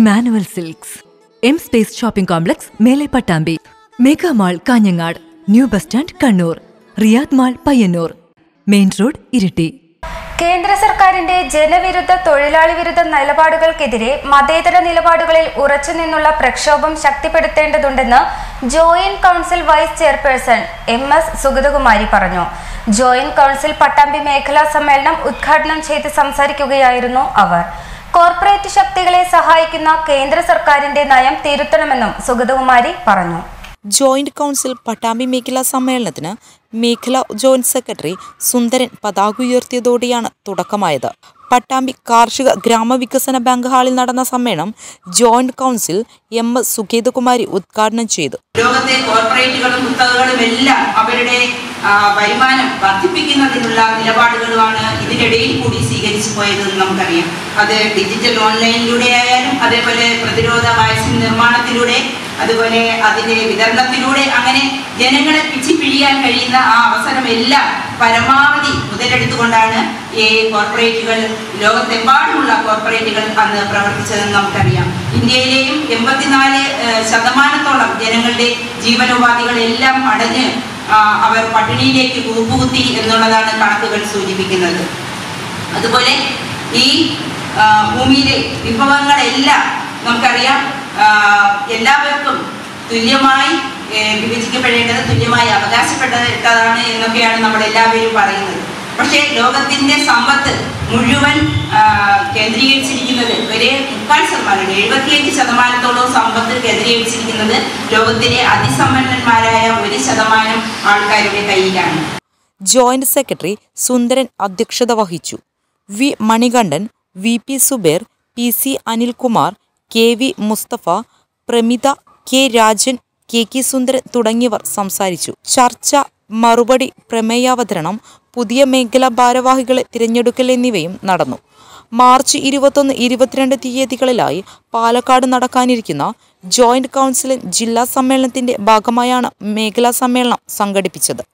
Emmanuel Silks M space shopping complex മേലെ Pattambi mega mall Kanhangad new bus stand Kannur Riyadh mall Payyanur main road Iritty കേന്ദ്ര സർക്കാരിന്റെ ജനവിരുദ്ധ തൊഴിലാളി വിരുദ്ധ നിലപാടുകൾക്കെതിരെ മതേതര നിലപാടുകളിൽ ഉറച്ചുനിന്നുള്ള പ്രക്ഷോഭം ശക്തിപ്പെടുത്തേണ്ടതുണ്ടെന്ന് joint council vice chairperson M S Sugathakumari പറഞ്ഞു ജോയിന്റ് കൗൺസിൽ പട്ടാമ്പി മേഖലാ സമ്മേളനം ഉദ്ഘാടനം ചെയ്ത് സംസാരിക്കുകയായിരുന്നു അവർ കോർപ്പറേറ്റ് ശക്തികളെ സഹായിക്കുന്ന കേന്ദ്ര സർക്കാരിന്റെ നയം തിരുത്തണമെന്നും സുഗതകുമാരി പറഞ്ഞു ജോയിന്റ് കൗൺസിൽ പട്ടാമ്പി മേഖലാ സമ്മേളനത്തിന് മേഖലാ ജോയിന്റ് സെക്രട്ടറി സുന്ദരൻ പതാക ഉയർത്തിയതോടെയാണ് തുടക്കമായത് പട്ടാമ്പി കാർഷിക ഗ്രാമവികസന ബാങ്ക് ഹാളിൽ നടന്ന സമ്മേളനം joint council M S Sugathakumari ഉദ്ഘാടനം ചെയ്തു ലോകത്തെ കോർപ്പറേറ്റുകളും കുത്തകകളും എല്ലാം അവരുടെ ആ, വരുമാനം വർദ്ധിപ്പിക്കുന്നതിനുള്ള നിലപാടുകളുമാണ് ഇതിനിടയിൽ കൂടി സ്വീകരിച്ചു പോയതെന്ന് നമുക്കറിയാം അത് ഡിജിറ്റൽ ഓൺലൈനിലൂടെ ആയാലും അതേപോലെ പ്രതിരോധ വാക്സിൻ നിർമ്മാണത്തിലൂടെ അതുപോലെ അതിന്റെ വിതരണത്തിലൂടെ അങ്ങനെ ജനങ്ങളെ പിച്ചിപ്പിഴിയാൻ കഴിയുന്ന ആ അവസരമെല്ലാം പരമാവധി മുതലെടുത്തുകൊണ്ടാണ് ഈ കോർപ്പറേറ്റുകൾ ലോകത്തെമ്പാടുമുള്ള കോർപ്പറേറ്റുകൾ അന്ന് പ്രവർത്തിച്ചതെന്ന് നമുക്കറിയാം ഇന്ത്യയിലെയും എൺപത്തിനാല് ഏഹ്, ശതമാനത്തോളം ജനങ്ങളുടെ ജീവനോപാധികളെല്ലാം അടഞ്ഞ് ആ, അവർ പട്ടിണിയിലേക്ക് കൂപ്പുകുത്തി എന്നുള്ളതാണ് കണക്കുകൾ സൂചിപ്പിക്കുന്നത് അതുപോലെ ഈ ആ, ഭൂമിയിലെ വിഭവങ്ങളെല്ലാം നമുക്കറിയാം ആ, എല്ലാവർക്കും തുല്യമായി ഏ, വിഭജിക്കപ്പെടേണ്ടത് തുല്യമായി അവകാശപ്പെട്ടതാണ് എന്നൊക്കെയാണ് നമ്മൾ എല്ലാവരും പറയുന്നത് പക്ഷേ ലോകത്തിന്റെ സമ്പത്ത് മുഴുവൻ ആ, കേന്ദ്രീകരിച്ചിരിക്കുന്നത് ഒരു മുക്കാൽ ശതമാനം എഴുപത്തിയഞ്ച് ശതമാനത്തോളം സമ്പത്ത് കേന്ദ്രീകരിച്ചിരിക്കുന്നത് ലോകത്തിലെ അതിസമ്പന്നന്മാരായ ഒരു ശതമാനം ആൾക്കാരുടെ കയ്യിലാണ് ജോയിന്റ് സെക്രട്ടറി സുന്ദരൻ അധ്യക്ഷത വഹിച്ചു V Manikandan V P Zubair P C Anilkumar K V Mustafa Pramitha K Rajan K K Sundaran തുടങ്ങിയവർ സംസാരിച്ചു ചർച്ച മറുപടി പ്രമേയാവതരണം പുതിയ മേഖലാ ഭാരവാഹികളെ തിരഞ്ഞെടുക്കൽ എന്നിവയും നടന്നു മാർച്ച് ഇരുപത്തൊന്ന് ഇരുപത്തിരണ്ട് തീയതികളിലായി പാലക്കാട് നടക്കാനിരിക്കുന്ന ജോയിന്റ് കൗൺസിൽ ജില്ലാ സമ്മേളനത്തിന്റെ ഭാഗമായാണ് മേഖലാ സമ്മേളനം സംഘടിപ്പിച്ചത്